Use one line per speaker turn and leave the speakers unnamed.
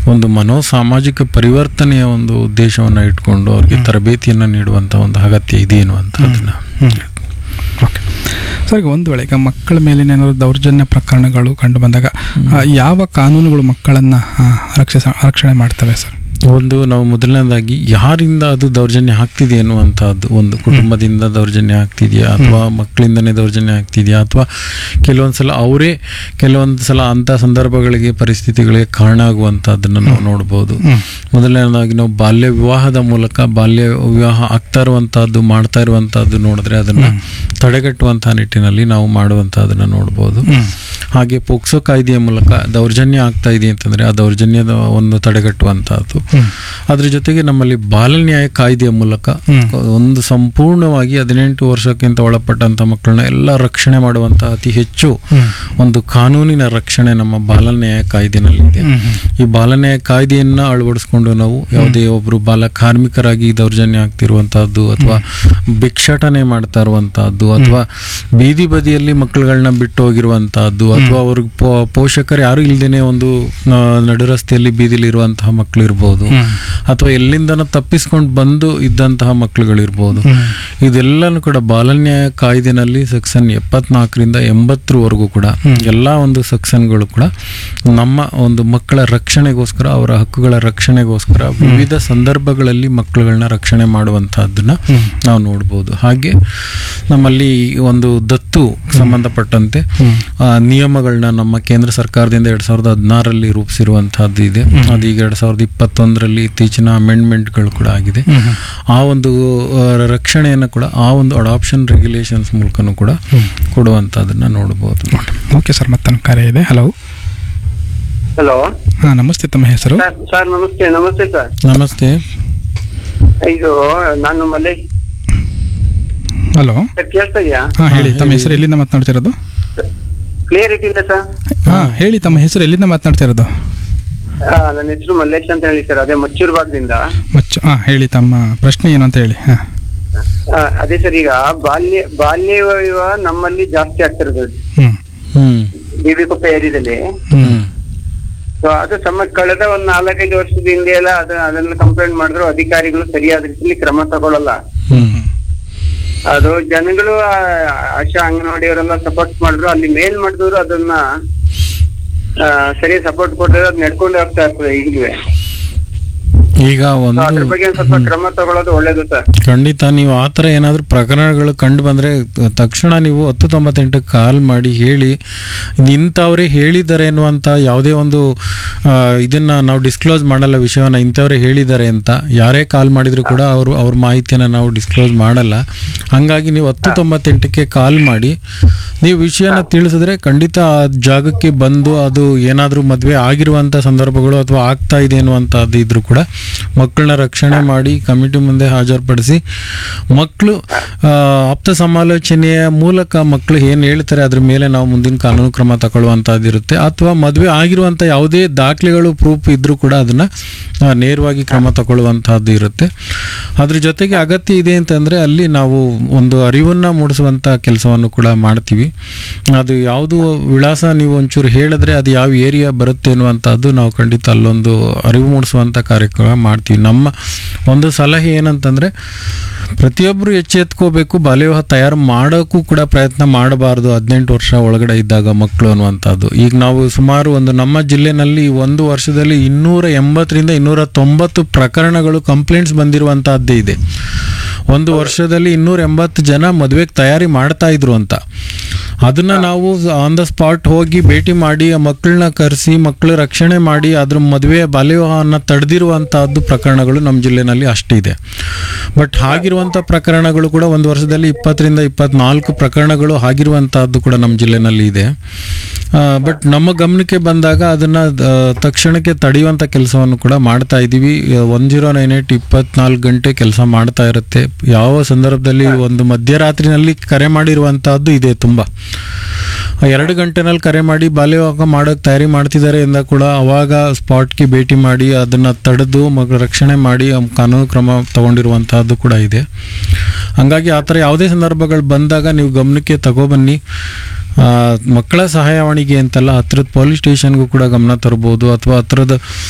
ಒಂದು ಮನೋ ಸಾಮಾಜಿಕ ಪರಿವರ್ತನೆಯ ಒಂದು ಉದ್ದೇಶವನ್ನು ಇಟ್ಕೊಂಡು ಅವ್ರಿಗೆ ತರಬೇತಿಯನ್ನು ನೀಡುವಂಥ ಒಂದು ಅಗತ್ಯ ಇದೆ ಅನ್ನುವಂಥದ್ದನ್ನ
ಓಕೆ ಸರ್ ಈಗ ಒಂದು ವೇಳೆ ಈಗ ಮಕ್ಕಳ ಮೇಲಿನ ಏನಾದ್ರು ದೌರ್ಜನ್ಯ ಪ್ರಕರಣಗಳು ಕಂಡು ಬಂದಾಗ ಆ, ಯಾವ ಕಾನೂನುಗಳು ಮಕ್ಕಳನ್ನ ಆ, ರಕ್ಷಿಸ ರಕ್ಷಣೆ ಮಾಡ್ತವೆ ಸರ್
ಒಂದು ನಾವು ಮೊದಲನೇದಾಗಿ ಯಾರಿಂದ ಅದು ದೌರ್ಜನ್ಯ ಆಗ್ತಿದೆ ಅನ್ನುವಂಥದ್ದು ಒಂದು ಕುಟುಂಬದಿಂದ ದೌರ್ಜನ್ಯ ಆಗ್ತಿದೆಯಾ ಅಥವಾ ಮಕ್ಕಳಿಂದನೇ ದೌರ್ಜನ್ಯ ಆಗ್ತಿದೆಯಾ ಅಥವಾ ಕೆಲವೊಂದು ಸಲ ಅವರೇ ಕೆಲವೊಂದು ಸಲ ಅಂಥ ಸಂದರ್ಭಗಳಿಗೆ ಪರಿಸ್ಥಿತಿಗಳಿಗೆ ಕಾರಣ ಆಗುವಂಥದ್ದನ್ನು ನಾವು ನೋಡ್ಬೋದು ಮೊದಲನೇದಾಗಿ ನಾವು ಬಾಲ್ಯ ವಿವಾಹದ ಮೂಲಕ ಬಾಲ್ಯ ವಿವಾಹ ಆಗ್ತಾ ಇರುವಂತಹದ್ದು ಮಾಡ್ತಾ ಇರುವಂತಹದ್ದು ನೋಡಿದ್ರೆ ಅದನ್ನ ತಡೆಗಟ್ಟುವಂತಹ ನಿಟ್ಟಿನಲ್ಲಿ ನಾವು ಮಾಡುವಂತಹದನ್ನ ನೋಡ್ಬೋದು ಹಾಗೆ ಪೋಕ್ಸೋ ಕಾಯ್ದೆಯ ಮೂಲಕ ದೌರ್ಜನ್ಯ ಆಗ್ತಾ ಇದೆ ಅಂತಂದ್ರೆ ಆ ದೌರ್ಜನ್ಯದ ಒಂದು ತಡೆಗಟ್ಟುವಂತಹದ್ದು ಅದ್ರ ಜೊತೆಗೆ ನಮ್ಮಲ್ಲಿ ಬಾಲ ನ್ಯಾಯ ಕಾಯ್ದೆಯ ಮೂಲಕ ಒಂದು ಸಂಪೂರ್ಣವಾಗಿ ಹದಿನೆಂಟು ವರ್ಷಕ್ಕಿಂತ ಒಳಪಟ್ಟಂತ ಮಕ್ಕಳನ್ನ ಎಲ್ಲ ರಕ್ಷಣೆ ಮಾಡುವಂತಹ ಅತಿ ಹೆಚ್ಚು ಒಂದು ಕಾನೂನಿನ ರಕ್ಷಣೆ ನಮ್ಮ ಬಾಲ ನ್ಯಾಯ ಕಾಯ್ದೆನಲ್ಲಿ ಇದೆ ಈ ಬಾಲ ನ್ಯಾಯ ಕಾಯ್ದೆಯನ್ನ ಅಳವಡಿಸ್ಕೊಂಡು ನಾವು ಯಾವುದೇ ಒಬ್ರು ಬಾಲ ಕಾರ್ಮಿಕರಾಗಿ ದೌರ್ಜನ್ಯ ಆಗ್ತಿರುವಂತಹದ್ದು ಅಥವಾ ಭಿಕ್ಷಾಟನೆ ಮಾಡ್ತಾ ಇರುವಂತಹದ್ದು ಅಥವಾ ಬೀದಿ ಬದಿಯಲ್ಲಿ ಮಕ್ಕಳುಗಳನ್ನ ಬಿಟ್ಟು ಹೋಗಿರುವಂತಹದ್ದು ಅಥವಾ ಅವ್ರಿಗೆ ಪೋ- ಪೋಷಕರು ಯಾರು ಇಲ್ದೇನೆ ಒಂದು ಆ, ನಡು ರಸ್ತೆಯಲ್ಲಿ ಬೀದಿಲಿ ಇರುವಂತಹ ಮಕ್ಕಳು ಇರ್ಬೋದು ಅಥವಾ ಎಲ್ಲಿಂದನೋ ತಪ್ಪಿಸ್ಕೊಂಡು ಬಂದು ಇದ್ದಂತಹ ಮಕ್ಕಳುಗಳಿರ್ಬೋದು ಇದೆಲ್ಲನೂ ಕೂಡ ಬಾಲನ್ಯಾಯ ಕಾಯ್ದೆನಲ್ಲಿ ಸೆಕ್ಷನ್ ಎಪ್ಪತ್ನಾಲ್ಕರಿಂದ ಎಂಬತ್ತರವರೆಗೂ ಕೂಡ ಎಲ್ಲ ಒಂದು ಸೆಕ್ಷನ್ಗಳು ಕೂಡ ನಮ್ಮ ಒಂದು ಮಕ್ಕಳ ರಕ್ಷಣೆಗೋಸ್ಕರ ಅವರ ಹಕ್ಕುಗಳ ರಕ್ಷಣೆಗೋಸ್ಕರ ವಿವಿಧ ಸಂದರ್ಭಗಳಲ್ಲಿ ಮಕ್ಕಳುಗಳನ್ನ ರಕ್ಷಣೆ ಮಾಡುವಂತಹದ್ದನ್ನ ನಾವು ನೋಡ್ಬೋದು ಹಾಗೆ ನಮ್ಮಲ್ಲಿ ಒಂದು ದತ್ತು ಸಂಬಂಧಪಟ್ಟಂತೆ ಆ, ನಿಯಮಗಳನ್ನ ನಮ್ಮ ಕೇಂದ್ರ ಸರ್ಕಾರದಿಂದ ಎರಡ್ ಸಾವಿರದ ಹದಿನಾರರಲ್ಲಿ ರೂಪಿಸಿರುವಂತಹದ್ದು ಇದೆ ಅದೀಗ ಎರಡ್ ಸಾವಿರದ ಇಪ್ಪತ್ತೊಂದರಲ್ಲಿ ಇತ್ತೀಚಿನ ಅಮೆಂಡ್ಮೆಂಟ್ಗಳು ಕೂಡ ಆಗಿದೆ ಆ ಒಂದು ಆ, ರಕ್ಷಣೆಯನ್ನು ಕೂಡ ಆ ಒಂದು ಅಡಾಪ್ಷನ್ ರೆಗ್ಯುಲೇಷನ್ಸ್ ಮೂಲಕನೂ ಕೂಡ ಕೊಡುವಂತಹದನ್ನ ನೋಡಬಹುದು
ಓಕೆ ಸರ್ ಮತ್ತೊಂದು ಕರೆ ಇದೆ ಹಲೋ
ಹಲೋ
ಹಾಂ ನಮಸ್ತೆ ತಮ್ಮ ಹೆಸರು
ಸರ್ ಸರ್ ನಮಸ್ತೆ ನಮಸ್ತೆ ಸರ್
ನಮಸ್ತೆ
ಇದು ನಾನು ಮಲ್ಲೇಶ್
ಹಲೋ
ಸರ್ ಕೇಳ್ತಾ ಇದೆಯಾ
ಹಾಂ ಹೇಳಿ ತಮ್ಮ ಹೆಸರು ಎಲ್ಲಿಂದ ಮಾತನಾಡ್ತಿರೋದು
ಕ್ಲಿಯರಿಟಿ ಇಲ್ಲ ಸರ್
ಹಾಂ ಹೇಳಿ ತಮ್ಮ ಹೆಸರು ಎಲ್ಲಿಂದ ಮಾತನಾಡ್ತಿರೋದು
ಆ, ನನ್ನ ಹೆಸರು ಮಲ್ಲೇಶ್ ಅಂತ ಹೇಳಿ ಸರ್ ಅದೇ ಮಚ್ಚೂರು ಭಾಗದಿಂದ
ಮಚ್ಚು ಹಾಂ ಹೇಳಿ ತಮ್ಮ ಪ್ರಶ್ನೆ ಏನು ಅಂತ ಹೇಳಿ ಹಾಂ
ಆ, ಅದೇ ಸರ್ ಈಗ ಬಾಲ್ಯ ಬಾಲ್ಯ ವಿವಾಹ ನಮ್ಮಲ್ಲಿ ಜಾಸ್ತಿ ಆಗ್ತಿರೋದು
ಹ್ಞೂ
ಹ್ಮ್
ಬಿಬಿಕೊಪ್ಪ ಏರಿಯಾದಲ್ಲಿ
ಹ್ಮ್
ಸೊ ಅದು ಸಮ ಕಳೆದ ಒಂದ್ ನಾಲ್ಕೈದು ವರ್ಷದ ಹಿಂದೆ ಎಲ್ಲ ಅದ ಅದನ್ನ ಕಂಪ್ಲೇಂಟ್ ಮಾಡಿದ್ರು ಅಧಿಕಾರಿಗಳು ಸರಿಯಾದ ರೀತಿಯಲ್ಲಿ ಕ್ರಮ ತಗೊಳ್ಳಲ್ಲ
ಹ್ಮ್
ಅದು ಜನಗಳು ಆ, ಆಶಾ ಅಂಗನವಾಡಿಯವರೆಲ್ಲ ಸಪೋರ್ಟ್ ಮಾಡಿದ್ರು ಅಲ್ಲಿ ಮೇಲ್ ಮಾಡಿದವರು ಅದನ್ನ ಆ, ಸರಿ ಸಪೋರ್ಟ್ ಕೊಟ್ಟಿದ್ರೆ ಅದು ನಡ್ಕೊಂಡು ಹೋಗ್ತಾ ಇರ್ತದೆ ಈಗಲೂ
ಈಗ
ಸೊ ಅದ್ರ
ಒಂದು
ಬಗ್ಗೆ ಒಂದ್ ಸ್ವಲ್ಪ ಕ್ರಮ ತಗೊಳ್ಳೋದು ಒಳ್ಳೇದು ಸರ್
ಖಂಡಿತ ನೀವು ಆ ಥರ ಏನಾದರೂ ಪ್ರಕರಣಗಳು ಕಂಡು ಬಂದರೆ ತಕ್ಷಣ ನೀವು ಹತ್ತು ತೊಂಬತ್ತೆಂಟಕ್ಕೆ ಕಾಲ್ ಮಾಡಿ ಹೇಳಿ ಇಂಥವರೇ ಹೇಳಿದ್ದಾರೆ ಅನ್ನುವಂಥ ಯಾವುದೇ ಒಂದು ಆ, ಇದನ್ನ ನಾವು ಡಿಸ್ಕ್ಲೋಸ್ ಮಾಡಲ್ಲ ವಿಷಯವನ್ನು ಇಂಥವರೇ ಹೇಳಿದ್ದಾರೆ ಅಂತ ಯಾರೇ ಕಾಲ್ ಮಾಡಿದ್ರು ಕೂಡ ಅವರು ಅವ್ರ ಮಾಹಿತಿಯನ್ನು ನಾವು ಡಿಸ್ಕ್ಲೋಸ್ ಮಾಡಲ್ಲ ಹಾಗಾಗಿ ನೀವು ಹತ್ತು ತೊಂಬತ್ತೆಂಟಕ್ಕೆ ಕಾಲ್ ಮಾಡಿ ನೀವು ವಿಷಯನ ತಿಳಿಸಿದ್ರೆ ಖಂಡಿತ ಆ ಜಾಗಕ್ಕೆ ಬಂದು ಅದು ಏನಾದರೂ ಮದುವೆ ಆಗಿರುವಂಥ ಸಂದರ್ಭಗಳು ಅಥವಾ ಆಗ್ತಾ ಇದೆ ಅನ್ನುವಂಥದ್ದು ಇದ್ರೂ ಕೂಡ ಮಕ್ಕಳನ್ನ ರಕ್ಷಣೆ ಮಾಡಿ ಕಮಿಟಿ ಮುಂದೆ ಹಾಜರುಪಡಿಸಿ ಮಕ್ಕಳು ಆ, ಆಪ್ತ ಸಮಾಲೋಚನೆಯ ಮೂಲಕ ಮಕ್ಕಳು ಏನು ಹೇಳ್ತಾರೆ ಅದ್ರ ಮೇಲೆ ನಾವು ಮುಂದಿನ ಕಾನೂನು ಕ್ರಮ ತಗೊಳ್ಳುವಂಥದ್ದು ಇರುತ್ತೆ ಅಥವಾ ಮದುವೆ ಆಗಿರುವಂಥ ಯಾವುದೇ ದಾಖಲೆಗಳು ಪ್ರೂಫ್ ಇದ್ರೂ ಕೂಡ ಅದನ್ನ ಆ, ನೇರವಾಗಿ ಕ್ರಮ ತಗೊಳ್ಳುವಂತಹದ್ದು ಇರುತ್ತೆ ಅದ್ರ ಜೊತೆಗೆ ಅಗತ್ಯ ಇದೆ ಅಂತಂದ್ರೆ ಅಲ್ಲಿ ನಾವು ಒಂದು ಅರಿವನ್ನ ಮೂಡಿಸುವಂತ ಕೆಲಸವನ್ನು ಕೂಡ ಮಾಡ್ತೀವಿ ಅದು ಯಾವುದು ವಿಳಾಸ ನೀವು ಒಂಚೂರು ಹೇಳಿದ್ರೆ ಅದು ಯಾವ ಏರಿಯಾ ಬರುತ್ತೆ ಅನ್ನುವಂಥದ್ದು ನಾವು ಖಂಡಿತ ಅಲ್ಲೊಂದು ಅರಿವು ಮೂಡಿಸುವಂತ ಕಾರ್ಯಕ್ರಮ ಮಾಡ್ತೀವಿ ನಮ್ಮ ಒಂದು ಸಲಹೆ ಏನಂತಂದ್ರೆ ಪ್ರತಿಯೊಬ್ಬರು ಎಚ್ಚೆತ್ಕೋಬೇಕು ಬಾಲ್ಯವಿವಾಹ ತಯಾರು ಮಾಡೋಕ್ಕೂ ಕೂಡ ಪ್ರಯತ್ನ ಮಾಡಬಾರ್ದು ಹದಿನೆಂಟು ವರ್ಷ ಒಳಗಡೆ ಇದ್ದಾಗ ಮಕ್ಕಳು ಅನ್ನುವಂಥದ್ದು ಈಗ ನಾವು ಸುಮಾರು ಒಂದು ನಮ್ಮ ಜಿಲ್ಲೆನಲ್ಲಿ ಒಂದು ವರ್ಷದಲ್ಲಿ ಇನ್ನೂರ ಎಂಬತ್ತರಿಂದ ಇನ್ನೂರ ತೊಂಬತ್ತು ಪ್ರಕರಣಗಳು ಕಂಪ್ಲೇಂಟ್ಸ್ ಬಂದಿರುವಂತಹದ್ದೇ ಇದೆ ಒಂದು ವರ್ಷದಲ್ಲಿ ಇನ್ನೂರ ಎಂಬತ್ತು ಜನ ಮದುವೆಗೆ ತಯಾರಿ ಮಾಡ್ತಾ ಇದ್ರು ಅಂತ ಅದನ್ನ ನಾವು ಆನ್ ದ ಸ್ಪಾಟ್ ಹೋಗಿ ಭೇಟಿ ಮಾಡಿ ಆ ಮಕ್ಕಳನ್ನ ಕರೆಸಿ ಮಕ್ಕಳ ರಕ್ಷಣೆ ಮಾಡಿ ಅದ್ರ ಮದುವೆ ಬಾಲ್ಯವಿವಾಹನ ತಡೆದಿರುವಂತಹದ್ದು ಪ್ರಕರಣಗಳು ನಮ್ಮ ಜಿಲ್ಲೆನಲ್ಲಿ ಅಷ್ಟಿದೆ ಬಟ್ ಹಾಗಿರುವಂಥ ಪ್ರಕರಣಗಳು ಕೂಡ ಒಂದು ವರ್ಷದಲ್ಲಿ ಇಪ್ಪತ್ತರಿಂದ ಇಪ್ಪತ್ನಾಲ್ಕು ಪ್ರಕರಣಗಳು ಆಗಿರುವಂತಹದ್ದು ಕೂಡ ನಮ್ಮ ಜಿಲ್ಲೆನಲ್ಲಿ ಇದೆ ಬಟ್ ನಮ್ಮ ಗಮನಕ್ಕೆ ಬಂದಾಗ ಅದನ್ನ ಆ, ತಕ್ಷಣಕ್ಕೆ ತಡೆಯುವಂಥ ಕೆಲಸವನ್ನು ಕೂಡ ಮಾಡ್ತಾ ಇದ್ದೀವಿ ಒನ್ ಜೀರೋ ನೈನ್ ಏಟ್ ಇಪ್ಪತ್ನಾಲ್ಕು ಗಂಟೆ ಕೆಲಸ ಮಾಡ್ತಾ ಇರುತ್ತೆ ಯಾವ ಸಂದರ್ಭದಲ್ಲಿ ಒಂದು ಮಧ್ಯರಾತ್ರಿನಲ್ಲಿ ಕರೆ ಮಾಡಿರುವಂತಹದ್ದು ಇದೆ ತುಂಬಾ ಆ ಎರಡು ಗಂಟೆನಲ್ಲಿ ಕರೆ ಮಾಡಿ ಬಾಲ್ಯವಿವಾಹ ಮಾಡೋಕೆ ತಯಾರಿ ಮಾಡ್ತಿದ್ದಾರೆ ಎಂದ ಕೂಡ ಅವಾಗ ಸ್ಪಾಟ್ಗೆ ಭೇಟಿ ಮಾಡಿ ಅದನ್ನ ತಡೆದು ಮಗ ರಕ್ಷಣೆ ಮಾಡಿ ಆ ಕಾನೂನು ಕ್ರಮ ತಗೊಂಡಿರುವಂತಹದ್ದು ಕೂಡ ಇದೆ ಹಂಗಾಗಿ ಆ ಥರ ಯಾವುದೇ ಸಂದರ್ಭಗಳು ಬಂದಾಗ ನೀವು ಗಮನಕ್ಕೆ ತಗೊಬನ್ನಿ ಆ, ಮಕ್ಕಳ ಸಹಾಯವಾಣಿಗೆ ಅಂತಲ್ಲ ಹತ್ರದ ಪೊಲೀಸ್ ಸ್ಟೇಷನ್ಗೂ ಕೂಡ ಗಮನ ತರ್ಬೋದು ಅಥವಾ ಹತ್ರದ